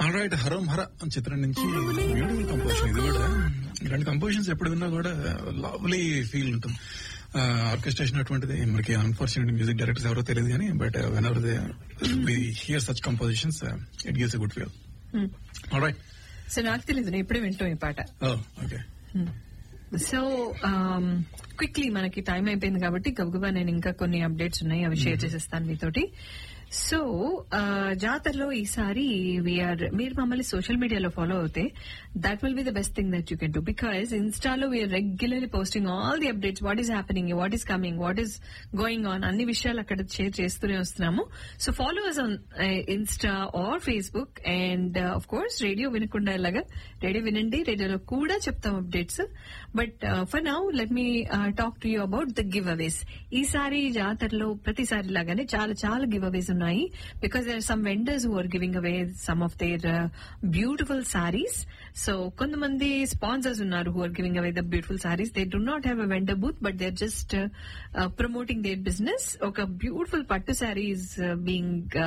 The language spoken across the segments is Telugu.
ఆల్రైట్ హరం హర అని చిత్రం నుంచి బ్యూటిఫుల్ కంపోజిషన్ ఇది కూడా ఇలాంటి కంపోజిషన్స్ ఎప్పుడు విన్నా కూడా లవ్లీ ఫీల్ ఉంటుంది ఆర్కెస్ట్రేషన్ అటువంటిది మనకి అన్ఫార్చునేట్ మ్యూజిక్ డైరెక్టర్స్ ఎవరో తెలియదు కానీ but whenever they hear such compositions it gives a good feel alright so నాకు తెలియదు నేను ఇప్పుడే వింటాం ఈ పాట ఓకే సో క్విక్లీ మనకి టైం అయిపోయింది కాబట్టి గబగబా నేను ఇంకా కొన్ని అప్డేట్స్ ఉన్నాయి అవి షేర్ చేసేస్తాను మీతోటి సో జాతరలో ఈసారి వీఆర్ మీరు మమ్మల్ని సోషల్ మీడియాలో ఫాలో అవుతే that will be the best thing that you can do because ఇన్స్టాలో we're regularly posting all the updates what is happening what is coming what is going on అన్ని విషయాలు అక్కడ షేర్ చేస్తూనే వస్తున్నాము so follow us on Insta or Facebook and of course radio వినకుండా ఇలాగా రేడియో వినండి రేడియోలో కూడా చెప్తాం updates but for now let me talk to you about the giveaways ఈసారి జాతరలో ప్రతిసారి లాగానే చాలా చాలా గివ్ అవేస్ ఉన్నాయి because there some vendors who are giving away some of their beautiful saris so కొంతమంది స్పాన్సర్స్ ఉన్నారు who are giving away the beautiful saris they do not have a vendor booth but they are just promoting their business ఒక beautiful pattu saris being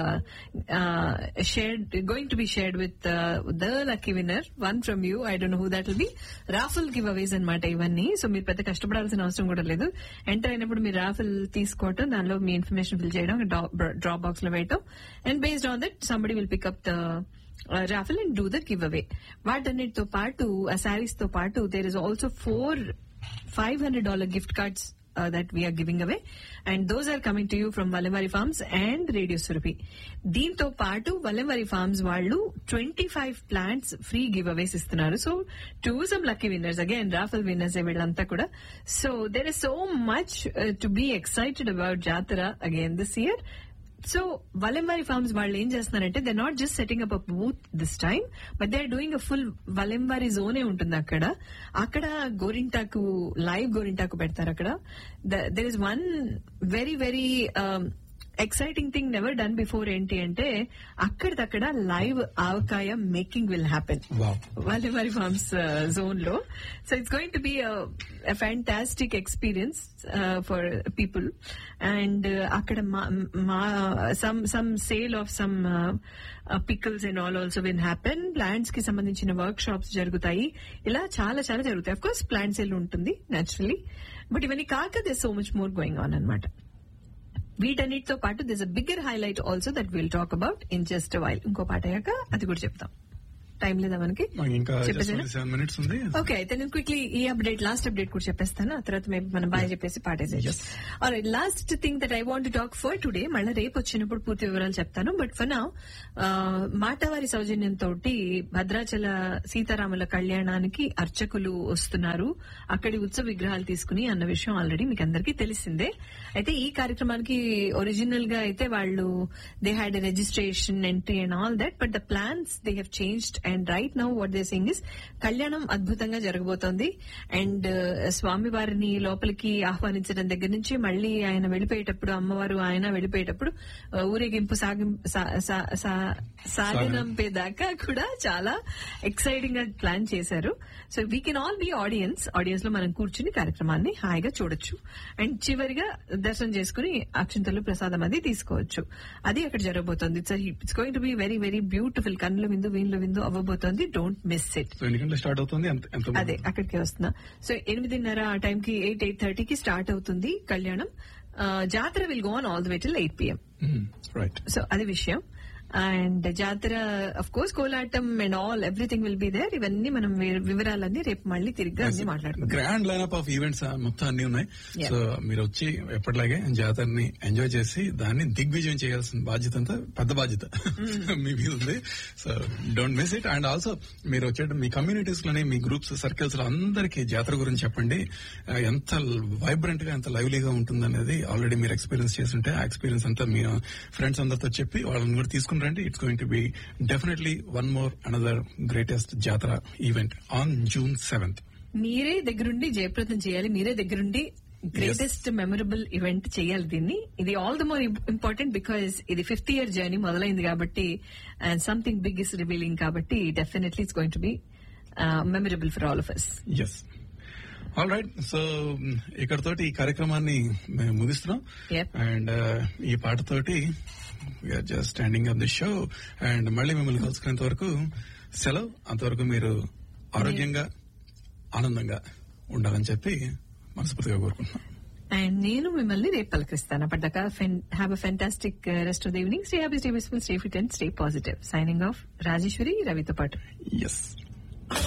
shared going to be shared with the lucky winner one from you I don't know who that will B raffle giveaways అనమాట ఇవన్నీ సో మీరు పెద్ద కష్టపడాల్సిన అవసరం కూడా లేదు ఎంటర్ అయినప్పుడు మీరు రాఫుల్ తీసుకోవటం దానిలో మీ ఇన్ఫర్మేషన్ ఫిల్ చేయడం డ్రాప్ బాక్స్ లో వేయటం and based on that somebody will pick up the raffle and do the giveaway వాటన్నిటితో పాటు ఆ శారీస్ తో పాటు there is also four five hundred dollar gift cards that we're giving away and those are coming to you from Valemari farms and radio Surabhi దీంతో పాటు వలెమరి ఫార్మ్స్ వాళ్ళు twenty five plants free giveaways ఇస్తున్నారు so two some lucky winners again raffle winners వీళ్ళంతా కూడా so there is so much to be excited about jatara again this year so Valembari farms వాళ్ళు ఏం చేస్తున్నారంటే they not just setting up a booth this time but they are doing a full Valembari zone ఉంటుంది అక్కడ అక్కడ గోరింటాకు లైవ్ గోరింటాకు పెడతారు అక్కడ there is one very very exciting thing never done before ఏంటి అంటే అక్కడిదక్కడ live avakaya making will happen Wow. Valemari farms zone లో so it's going to be fantastic experience for people and అక్కడ మా some some sale of some pickles and all also win happen plants కి సంబంధించిన వర్క్ షాప్స్ జరుగుతాయి ఇలా చాలా చాలా జరుగుతాయి అఫ్ కోర్స్ ప్లాంట్ సేల్ ఉంటుంది నేచురలీ బట్ ఇవన్నీ కాక they so much more going on అనమాట వీటన్నిటితో పాటు this a bigger highlight also that will talk about in just while ఇంకో పాట అయ్యాక అది కూడా చెప్తాం టైం లేదా మనకి మాకు ఇంకా చెప్పేసేనా? సెవెన్ మినిట్స్ ఉంది ఓకే అయితే నేను క్విక్లీ ఈ అప్డేట్ లాస్ట్ అప్డేట్ కూడా చెప్పేస్తాను ఆ తర్వాత మేము మనం బాగా చెప్పేసి పాటేసేయచ్చు last thing that I want talk for today మళ్ళీ రేపు వచ్చినప్పుడు పూర్తి వివరాలు చెప్తాను బట్ ఫర్ నా మాటవారి సౌజన్యంతో భద్రాచల సీతారాముల కళ్యాణానికి అర్చకులు వస్తున్నారు అక్కడి ఉత్సవ విగ్రహాలు తీసుకుని అన్న విషయం ఆల్రెడీ మీకు అందరికీ తెలిసిందే అయితే ఈ కార్యక్రమానికి ఒరిజినల్ గా అయితే వాళ్ళు they had registration entry and all that but the plans they have changed and right now what they sing is కళ్యాణం అద్భుతంగా జరగబోతోంది అండ్ స్వామి వారిని లోపలికి ఆహ్వానించడం దగ్గర నుంచి మళ్ళీ ఆయన వెళ్ళిపోయేటప్పుడు అమ్మవారు ఆయన వెళ్ళిపోయేటప్పుడు ఆ, ఊరేగింపు సాగిం సా- సా- సా- సాగనంపే దాకా కూడా చాలా ఎక్సైటింగ్ గా ప్లాన్ చేశారు so we can all be audience audience లో మనం కూర్చుని కార్యక్రమాన్ని హాయిగా చూడొచ్చు అండ్ చివరిగా దర్శనం చేసుకుని అక్షంతలు ప్రసాదం అది తీసుకోవచ్చు అది అక్కడ జరగబోతోంది it's going to be very very beautiful కన్నుల విందు వీళ్ళ విందు అవ్వబోతోంది డోంట్ మిస్ ఇట్ సో ఎన్ని గంటలు స్టార్ట్ అవుతుంది ఎంత ఎంత అదే అక్కడికి వస్తున్నా సో ఎనిమిదిన్నర ఆ టైంకి ఎయిట్ ఎయిట్ థర్టీకి స్టార్ట్ అవుతుంది కళ్యాణం ఆ, jatara will go on all the way till eight PM right so అది విషయం and jatara of course kolatam and all everything will be there ఇవన్నీ మనం వి- వివరాలన్నీ రేపు మళ్ళీ తిరిగి అన్ని మాట్లాడుకుందాం గ్రాండ్ లైనప్ ఆఫ్ ఈవెంట్స్ మొత్తం అన్ని ఉన్నాయి Yeah. సో మీరు వచ్చి ఎప్పటిలాగే జాతరని ఎంజాయ్ చేసి దాన్ని దిగ్విజయం చేయాల్సిన బాధ్యత అంతా పెద్ద బాధ్యత మీ మీద ఉంది so don't miss it and also మీరు వచ్చే మీ కమ్యూనిటీస్ లోని మీ గ్రూప్స్ సర్కిల్స్ లో అందరికీ జాతర గురించి చెప్పండి ఆ, ఎంత వైబ్రెంట్ గా ఎంత లైవ్లీగా ఉంటుంది అనేది ఆల్రెడీ మీరు ఎక్స్పీరియన్స్ చేస్తుంటే ఆ ఎక్స్పీరియన్స్ అంతా మీ ఫ్రెండ్స్ అందరితో చెప్పి వాళ్ళని కూడా తీసుకుని రండి it's going to be definitely one more another greatest jatara event on June seventh మీరే దగ్గరుండి జయప్రదం చేయాలి మీరే దగ్గరుండి గ్రేటెస్ట్ మెమరబుల్ ఈవెంట్ చేయాలి దీన్ని ఇది all the more important because ఇది ఫిఫ్త్ ఇయర్ జర్నీ మొదలైంది కాబట్టి and something big is revealing కాబట్టి definitely it's going to be memorable for all of us yes all right so ఇక్కడతోటి ఈ కార్యక్రమాన్ని మేము ముగిస్తున్నాం Yep. అండ్ ఈ పాటతోటి we are just standing up the show and మళ్ళీ మిమ్మల్ని కలుసుకునేంత వరకు సెలవు అంతవరకు మీరు ఆరోగ్యంగా ఆనందంగా ఉండాలని చెప్పి మనస్ఫూర్తిగా కోరుకుంటున్నాం అండ్ నేను మిమ్మల్ని రేపు పలకరిస్తాను అప్పటిదాకా have a fantastic rest of the evening stay happy stay wishful stay fit and stay positive signing off Rajeshwari రవితో పాటు ఎస్